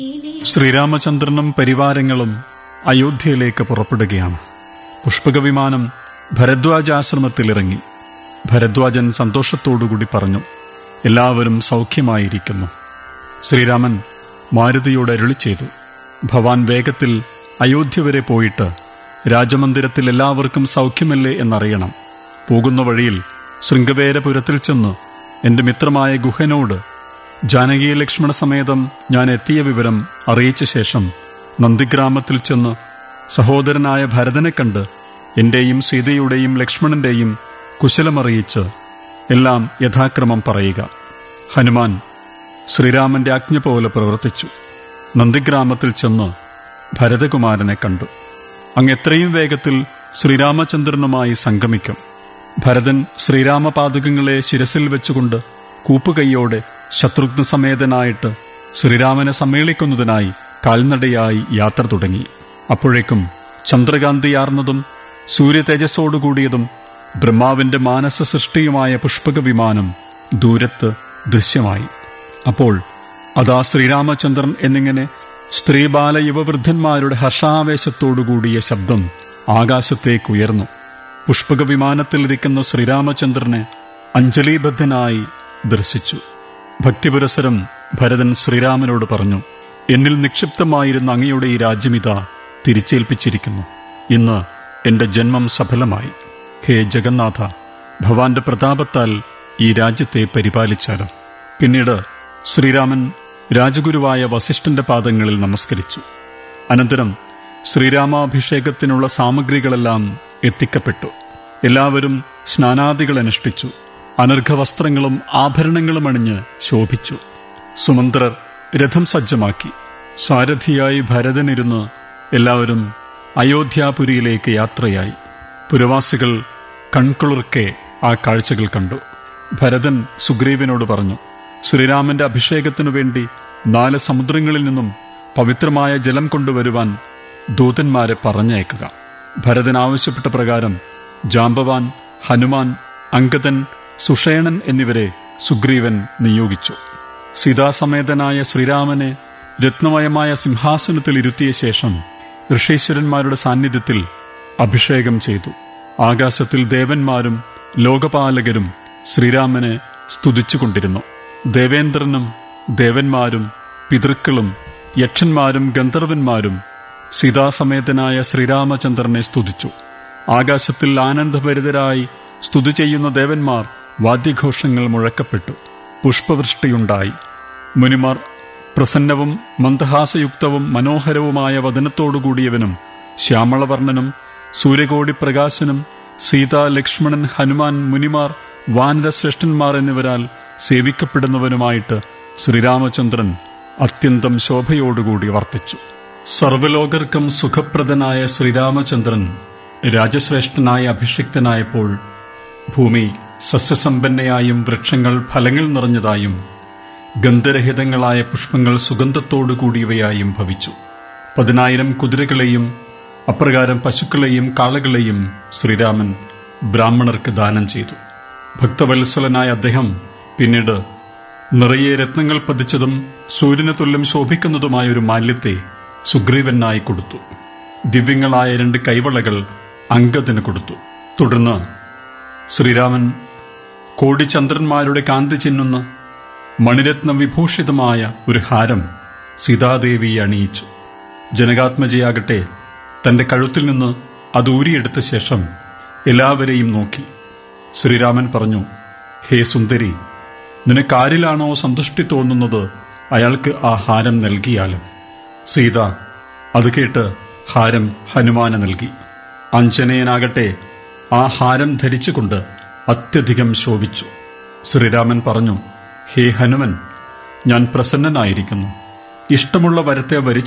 ശ്രീരാമചന്ദ്രനും പരിവാരങ്ങളും അയോധ്യയിലേക്ക് പുറപ്പെടുകയാണ് പുഷ്പക വിമാനം ഭരദ്വാജാശ്രമത്തിലിറങ്ങി ഭരദ്വാജൻ സന്തോഷത്തോടുകൂടി പറഞ്ഞു എല്ലാവരും സൗഖ്യമായിരിക്കുന്നു ശ്രീരാമൻ മാരുതിയോട് അരുളി ചെയ്തു ഭവാൻ വേഗത്തിൽ അയോധ്യ വരെ പോയിട്ട് രാജമന്ദിരത്തിൽ എല്ലാവർക്കും സൗഖ്യമല്ലേ എന്നറിയണം പോകുന്ന വഴിയിൽ ശൃംഗവേരപുരത്തിൽ ചെന്ന് എന്റെ മിത്രമായ ഗുഹനോട് ജാനകി ലക്ഷ്മണ സമേതം ഞാൻ എത്തിയ വിവരം അറിയിച്ച ശേഷം നന്ദിഗ്രാമത്തിൽ ചെന്ന് സഹോദരനായ ഭരതനെ കണ്ട് എന്റെയും സീതയുടെയും ലക്ഷ്മണന്റെയും കുശലമറിയിച്ച് എല്ലാം യഥാക്രമം പറയുക ഹനുമാൻ ശ്രീരാമന്റെ ആജ്ഞ പോലെ പ്രവർത്തിച്ചു നന്ദിഗ്രാമത്തിൽ ചെന്ന് ഭരതകുമാരനെ കണ്ടു അങ്ങ് എത്രയും വേഗത്തിൽ ശ്രീരാമചന്ദ്രനുമായി സംഗമിക്കും ഭരതൻ ശ്രീരാമപാദുകങ്ങളെ ശിരസിൽ വെച്ചുകൊണ്ട് കൂപ്പുകൈയോടെ ശത്രുഘ്ന സമേതനായിട്ട് ശ്രീരാമനെ സമ്മേളിക്കുന്നതിനായി കാൽനടയായി യാത്ര തുടങ്ങി അപ്പോഴേക്കും ചന്ദ്രകാന്തിയാർന്നതും സൂര്യതേജസ്സോടുകൂടിയതും ബ്രഹ്മാവിന്റെ മാനസ സൃഷ്ടിയുമായ പുഷ്പക വിമാനം ദൂരത്ത് ദൃശ്യമായി അപ്പോൾ അതാ ശ്രീരാമചന്ദ്രൻ എന്നിങ്ങനെ സ്ത്രീബാല യുവവൃദ്ധന്മാരുടെ ഹർഷാവേശത്തോടുകൂടിയ ശബ്ദം ആകാശത്തേക്കുയർന്നു പുഷ്പക വിമാനത്തിലിരിക്കുന്ന ശ്രീരാമചന്ദ്രനെ അഞ്ജലീബദ്ധനായി ദർശിച്ചു ഭക്തിപുരസരം ഭരതൻ ശ്രീരാമനോട് പറഞ്ഞു എന്നിൽ നിക്ഷിപ്തമായിരുന്ന അങ്ങയുടെ ഈ രാജ്യമിത തിരിച്ചേൽപ്പിച്ചിരിക്കുന്നു ഇന്ന് എന്റെ ജന്മം സഫലമായി ഹേ ജഗന്നാഥ ഭവാന്റെ പ്രതാപത്താൽ ഈ രാജ്യത്തെ പരിപാലിച്ചാലും പിന്നീട് ശ്രീരാമൻ രാജഗുരുവായ വസിഷ്ഠന്റെ പാദങ്ങളിൽ നമസ്കരിച്ചു അനന്തരം ശ്രീരാമാഭിഷേകത്തിനുള്ള സാമഗ്രികളെല്ലാം എത്തിക്കപ്പെട്ടു എല്ലാവരും സ്നാനാദികൾ അനുഷ്ഠിച്ചു അനർഘവസ്ത്രങ്ങളും ആഭരണങ്ങളും അണിഞ്ഞ് ശോഭിച്ചു സുമന്ത്രർ രഥം സജ്ജമാക്കി സാരഥിയായി ഭരതനിരുന്ന് എല്ലാവരും അയോധ്യാപുരിയിലേക്ക് യാത്രയായി പുരവാസികൾ കൺകുളിർക്കെ ആ കാഴ്ചകൾ കണ്ടു ഭരതൻ സുഗ്രീവനോട് പറഞ്ഞു ശ്രീരാമന്റെ അഭിഷേകത്തിനു വേണ്ടി നാല് സമുദ്രങ്ങളിൽ നിന്നും പവിത്രമായ ജലം കൊണ്ടുവരുവാൻ ദൂതന്മാരെ പറഞ്ഞയക്കുക ഭരതൻ ആവശ്യപ്പെട്ട പ്രകാരം ജാമ്പവാൻ ഹനുമാൻ അങ്കദൻ സുഷേണൻ എന്നിവരെ സുഗ്രീവൻ നിയോഗിച്ചു സീതാസമേതനായ ശ്രീരാമനെ രത്നമയമായ സിംഹാസനത്തിൽ ഇരുത്തിയ ശേഷം ഋഷീശ്വരന്മാരുടെ സാന്നിധ്യത്തിൽ അഭിഷേകം ചെയ്തു ആകാശത്തിൽ ദേവന്മാരും ലോകപാലകരും ശ്രീരാമനെ സ്തുതിച്ചുകൊണ്ടിരുന്നു ദേവേന്ദ്രനും ദേവന്മാരും പിതൃക്കളും യക്ഷന്മാരും ഗന്ധർവന്മാരും സീതാസമേതനായ ശ്രീരാമചന്ദ്രനെ സ്തുതിച്ചു ആകാശത്തിൽ ആനന്ദഭരിതരായി സ്തുതി ചെയ്യുന്ന ദേവന്മാർ വാദ്യഘോഷങ്ങൾ മുഴക്കപ്പെട്ടു പുഷ്പവൃഷ്ടിയുണ്ടായി മുനിമാർ പ്രസന്നവും മന്ദഹാസയുക്തവും മനോഹരവുമായ വദനത്തോടുകൂടിയവനും ശ്യാമളവർണ്ണനും സൂര്യകോടി പ്രകാശനും സീത ലക്ഷ്മണൻ ഹനുമാൻ മുനിമാർ വാനരശ്രേഷ്ഠന്മാർ എന്നിവരാൽ സേവിക്കപ്പെടുന്നവനുമായിട്ട് ശ്രീരാമചന്ദ്രൻ അത്യന്തം ശോഭയോടുകൂടി വർത്തിച്ചു സർവലോകർക്കും സുഖപ്രദനായ ശ്രീരാമചന്ദ്രൻ രാജശ്രേഷ്ഠനായി അഭിഷിക്തനായപ്പോൾ ഭൂമി സസ്യസമ്പന്നയായും വൃക്ഷങ്ങൾ ഫലങ്ങൾ നിറഞ്ഞതായും ഗന്ധരഹിതങ്ങളായ പുഷ്പങ്ങൾ സുഗന്ധത്തോടു കൂടിയവയായും ഭവിച്ചു പതിനായിരം കുതിരകളെയും അപ്രകാരം പശുക്കളെയും കാളകളെയും ശ്രീരാമൻ ബ്രാഹ്മണർക്ക് ദാനം ചെയ്തു ഭക്തവത്സലനായ അദ്ദേഹം പിന്നീട് നിറയെ രത്നങ്ങൾ പതിച്ചതും സൂര്യന് തുല്യം ശോഭിക്കുന്നതുമായ ഒരു മാല്യത്തെ സുഗ്രീവനായി കൊടുത്തു ദിവ്യങ്ങളായ രണ്ട് കൈവളകൾ അങ്കദന് കൊടുത്തു തുടർന്ന് ശ്രീരാമൻ കോടിചന്ദ്രന്മാരുടെ കാന്തി ചിന്നുന്ന മണിരത്നം വിഭൂഷിതമായ ഒരു ഹാരം സീതാദേവിയെ അണിയിച്ചു ജനകാത്മജയാകട്ടെ തന്റെ കഴുത്തിൽ നിന്ന് അത് ഊരിയെടുത്ത ശേഷം എല്ലാവരെയും നോക്കി ശ്രീരാമൻ പറഞ്ഞു ഹേ സുന്ദരി നിനക്കാരിലാണോ സന്തുഷ്ടി തോന്നുന്നത് അയാൾക്ക് ആ ഹാരം നൽകിയാലും സീത അത് കേട്ട് ഹാരം ഹനുമാന് നൽകി അഞ്ജനയനാകട്ടെ ആ ഹാരം ധരിച്ചുകൊണ്ട് അത്യധികം ശോഭിച്ചു ശ്രീരാമൻ പറഞ്ഞു ഹേ ഹനുമൻ ഞാൻ പ്രസന്നനായിരിക്കുന്നു ഇഷ്ടമുള്ള വരത്തെ വരിച്ചു